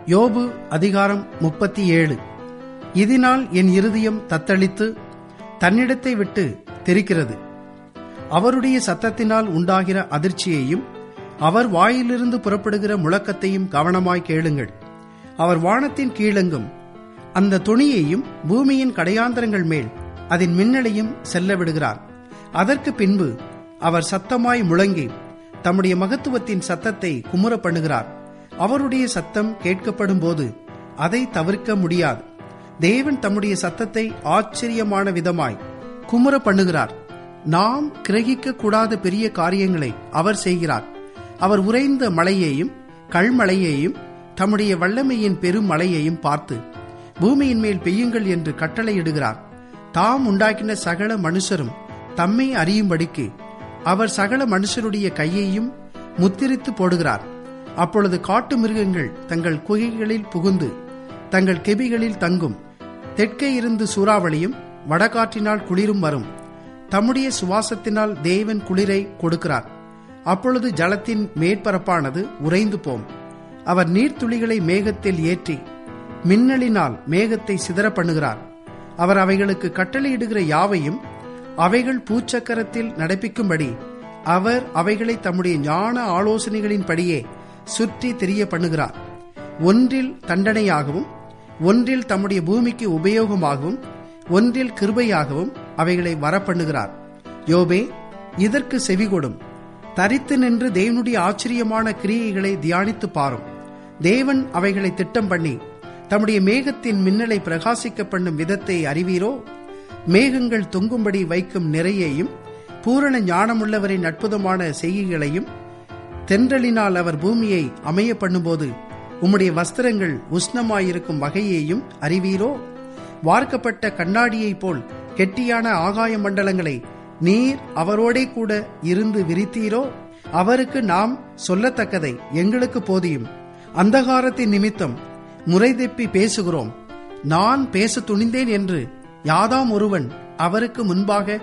யோபு அதிகாரம் முப்பத்தி ஏழு இதனால் என் இருதயம் தத்தளித்து தன்னிடத்தை விட்டு தெரிக்கிறது அவருடைய சத்தத்தினால் உண்டாகிற அதிர்ச்சியையும் அவர் வாயிலிருந்து புறப்படுகிற முழக்கத்தையும் கவனமாய் கேளுங்கள் அவர் வானத்தின் கீழெங்கும் அந்த துணியையும் பூமியின் கடையாந்தரங்கள் மேல் அதன் மின்னலையும் செல்ல விடுகிறார் அதற்கு பின்பு அவர் சத்தமாய் முழங்கி தம்முடைய மகத்துவத்தின் சத்தத்தை குமுற பண்ணுகிறார் அவருடைய சத்தம் கேட்கப்படும் போது அதை தவிர்க்க முடியாது தேவன் தம்முடைய சத்தத்தை ஆச்சரியமான விதமாய் குமுற பண்ணுகிறார் நாம் கிரகிக்க கூடாத பெரிய காரியங்களை அவர் செய்கிறார் அவர் உறைந்த மழையையும் கல்மழையையும் தம்முடைய வல்லமையின் பெரும் மழையையும் பார்த்து பூமியின் மேல் பெய்யுங்கள் என்று கட்டளையிடுகிறார் தாம் உண்டாக்கின சகல மனுஷரும் தம்மை அறியும்படிக்கு அவர் சகல மனுஷருடைய கையையும் முத்திரித்து போடுகிறார் அப்பொழுது காட்டு மிருகங்கள் தங்கள் குகைகளில் புகுந்து தங்கள் கெபிகளில் தங்கும் தெற்கே இருந்து சூறாவளியும் வடகாற்றினால் குளிரும் வரும் தம்முடைய சுவாசத்தினால் தேவன் குளிரை கொடுக்கிறார் அப்பொழுது ஜலத்தின் மேற்பரப்பானது உறைந்து போம் அவர் நீர்த்துளிகளை மேகத்தில் ஏற்றி மின்னலினால் மேகத்தை சிதற பண்ணுகிறார் அவர் அவைகளுக்கு கட்டளையிடுகிற யாவையும் அவைகள் பூச்சக்கரத்தில் நடப்பிக்கும்படி அவர் அவைகளை தம்முடைய ஞான ஆலோசனைகளின்படியே சுற்றி தெரிய பண்ணுகிறார் ஒன்றில் தண்டனையாகவும் ஒன்றில் தம்முடைய பூமிக்கு உபயோகமாகவும் ஒன்றில் கிருபையாகவும் அவைகளை வரப்பண்ணுகிறார் யோபே இதற்கு செவிகொடும் தரித்து நின்று தேவனுடைய ஆச்சரியமான கிரியைகளை தியானித்து பாரும் தேவன் அவைகளை திட்டம் பண்ணி தம்முடைய மேகத்தின் மின்னலை பிரகாசிக்க பண்ணும் விதத்தை அறிவீரோ மேகங்கள் தொங்கும்படி வைக்கும் நிறையையும் பூரண ஞானமுள்ளவரின் அற்புதமான செய்கைகளையும் தென்றலினால் அவர் பூமியை அமைய பண்ணும்போது உம்முடைய வஸ்திரங்கள் உஷ்ணமாயிருக்கும் வகையையும் அறிவீரோ வார்க்கப்பட்ட கண்ணாடியைப் போல் கெட்டியான ஆகாய மண்டலங்களை நீர் அவரோடே கூட இருந்து விரித்தீரோ அவருக்கு நாம் சொல்லத்தக்கதை எங்களுக்கு போதியும் அந்தகாரத்தின் நிமித்தம் முறைதெப்பி பேசுகிறோம் நான் பேச துணிந்தேன் என்று யாதாம் ஒருவன் அவருக்கு முன்பாக